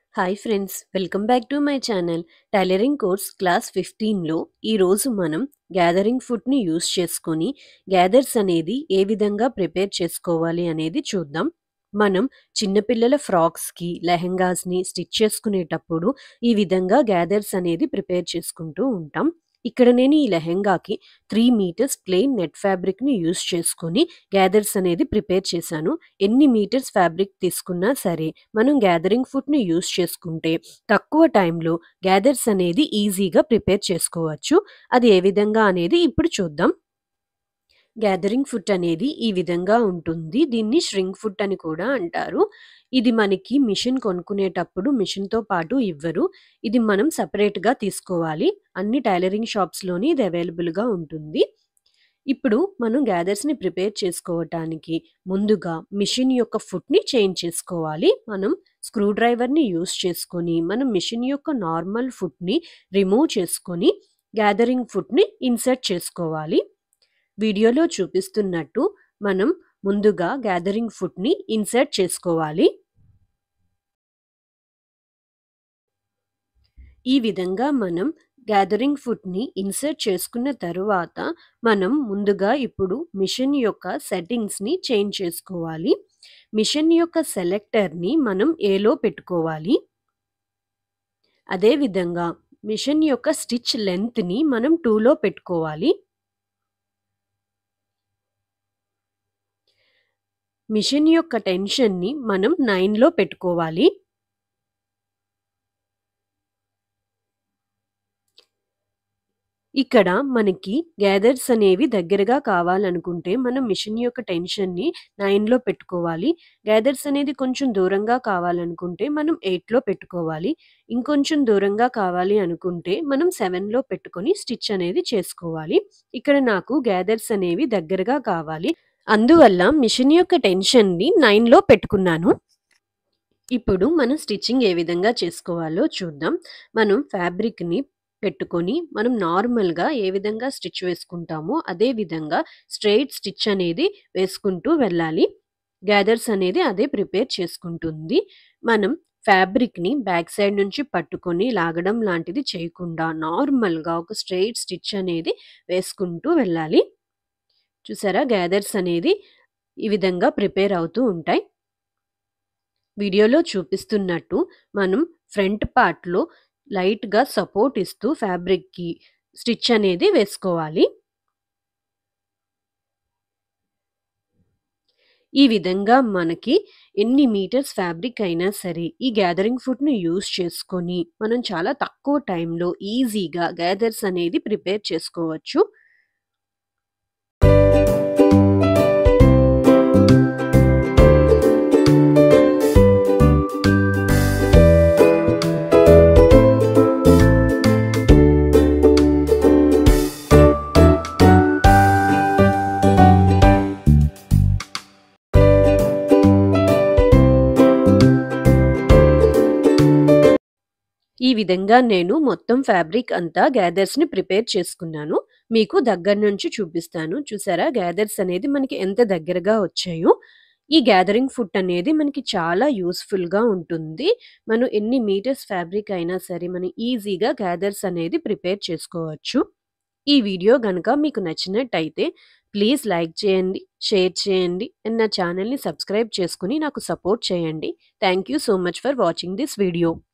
hi friends welcome back to my channel tailoring course class ఫిఫ్టీన్లో ఈరోజు మనం gathering ఫుడ్ని యూస్ చేసుకొని గ్యాదర్స్ అనేది ఏ విధంగా ప్రిపేర్ చేసుకోవాలి అనేది చూద్దాం మనం చిన్నపిల్లల ఫ్రాక్స్కి లెహెంగాస్ని స్టిచ్ చేసుకునేటప్పుడు ఈ విధంగా గ్యాదర్స్ అనేది ప్రిపేర్ చేసుకుంటూ ఉంటాం ఇక్కడ నేను ఈ లెహెంగాకి త్రీ మీటర్స్ ప్లెయిన్ నెట్ ఫ్యాబ్రిక్ని యూస్ చేసుకొని గ్యాదర్స్ అనేది ప్రిపేర్ చేశాను ఎన్ని మీటర్స్ ఫ్యాబ్రిక్ తీసుకున్నా సరే మనం గ్యాదరింగ్ ఫుడ్ని యూస్ చేసుకుంటే తక్కువ టైంలో గ్యాదర్స్ అనేది ఈజీగా ప్రిపేర్ చేసుకోవచ్చు అది ఏ విధంగా అనేది ఇప్పుడు చూద్దాం గ్యాదరింగ్ ఫుట్ అనేది ఈ విధంగా ఉంటుంది దీన్ని ష్రింక్ ఫుట్ అని కూడా అంటారు ఇది మనకి మిషన్ కొనుక్కునేటప్పుడు మిషన్తో పాటు ఇవ్వరు ఇది మనం సపరేట్గా తీసుకోవాలి అన్ని టైలరింగ్ షాప్స్లోని ఇది అవైలబుల్గా ఉంటుంది ఇప్పుడు మనం గ్యాదర్స్ని ప్రిపేర్ చేసుకోవటానికి ముందుగా మిషన్ యొక్క ఫుట్ని చేంజ్ చేసుకోవాలి మనం స్క్రూ డ్రైవర్ని యూస్ చేసుకొని మనం మిషన్ యొక్క నార్మల్ ఫుట్ని రిమూవ్ చేసుకొని గ్యాదరింగ్ ఫుట్ని ఇన్సర్ట్ చేసుకోవాలి వీడియోలో చూపిస్తున్నట్టు మనం ముందుగా గ్యాదరింగ్ ఫుట్ని ఇన్సర్ట్ చేసుకోవాలి ఈ విధంగా మనం గ్యాదరింగ్ ఫుట్ని ఇన్సర్ట్ చేసుకున్న తరువాత మనం ముందుగా ఇప్పుడు మిషన్ యొక్క సెట్టింగ్స్ని చేంజ్ చేసుకోవాలి మిషన్ యొక్క సెలెక్టర్ని మనం ఏలో పెట్టుకోవాలి అదేవిధంగా మిషన్ యొక్క స్టిచ్ లెంత్ని మనం టూలో పెట్టుకోవాలి మిషన్ యొక్క టెన్షన్ని మనం నైన్లో పెట్టుకోవాలి ఇక్కడ మనకి గ్యాదర్స్ అనేవి దగ్గరగా కావాలనుకుంటే మనం మిషన్ యొక్క టెన్షన్ని నైన్లో పెట్టుకోవాలి గ్యాదర్స్ అనేది కొంచెం దూరంగా కావాలనుకుంటే మనం ఎయిట్లో పెట్టుకోవాలి ఇంకొంచెం దూరంగా కావాలి అనుకుంటే మనం సెవెన్లో పెట్టుకొని స్టిచ్ అనేది చేసుకోవాలి ఇక్కడ నాకు గ్యాదర్స్ అనేవి దగ్గరగా కావాలి అందువల్ల మిషన్ యొక్క టెన్షన్ని నైన్లో పెట్టుకున్నాను ఇప్పుడు మనం స్టిచ్చింగ్ ఏ విధంగా చేసుకోవాలో చూద్దాం మనం ఫ్యాబ్రిక్ని పెట్టుకొని మనం నార్మల్గా ఏ విధంగా స్టిచ్ వేసుకుంటామో అదే విధంగా స్ట్రైట్ స్టిచ్ అనేది వేసుకుంటూ వెళ్ళాలి గ్యాదర్స్ అనేది అదే ప్రిపేర్ చేసుకుంటుంది మనం ఫ్యాబ్రిక్ని బ్యాక్ సైడ్ నుంచి పట్టుకొని లాగడం లాంటిది చేయకుండా నార్మల్గా ఒక స్ట్రైట్ స్టిచ్ అనేది వేసుకుంటూ వెళ్ళాలి చూసారా గ్యాదర్స్ అనేది ఈ విధంగా ప్రిపేర్ అవుతూ ఉంటాయి వీడియోలో చూపిస్తున్నట్టు మనం ఫ్రంట్ పార్ట్లో లైట్గా సపోర్ట్ ఇస్తూ ఫ్యాబ్రిక్కి స్టిచ్ అనేది వేసుకోవాలి ఈ విధంగా మనకి ఎన్ని మీటర్స్ ఫ్యాబ్రిక్ అయినా సరే ఈ గ్యాదరింగ్ ఫుడ్ని యూస్ చేసుకొని మనం చాలా తక్కువ టైంలో ఈజీగా గ్యాదర్స్ అనేది ప్రిపేర్ చేసుకోవచ్చు ఈ విధంగా నేను మొత్తం ఫ్యాబ్రిక్ అంతా గ్యాదర్స్ని ప్రిపేర్ చేసుకున్నాను మీకు దగ్గర నుంచి చూపిస్తాను చూసారా గ్యాదర్స్ అనేది మనకి ఎంత దగ్గరగా వచ్చాయో ఈ గ్యాదరింగ్ ఫుట్ అనేది మనకి చాలా యూస్ఫుల్గా ఉంటుంది మనం ఎన్ని మీటర్స్ ఫ్యాబ్రిక్ అయినా సరే మనం ఈజీగా గ్యాదర్స్ అనేది ప్రిపేర్ చేసుకోవచ్చు ఈ వీడియో కనుక మీకు నచ్చినట్టయితే ప్లీజ్ లైక్ చేయండి షేర్ చేయండి అండ్ నా ఛానల్ని సబ్స్క్రైబ్ చేసుకుని నాకు సపోర్ట్ చేయండి thank you so much for watching this video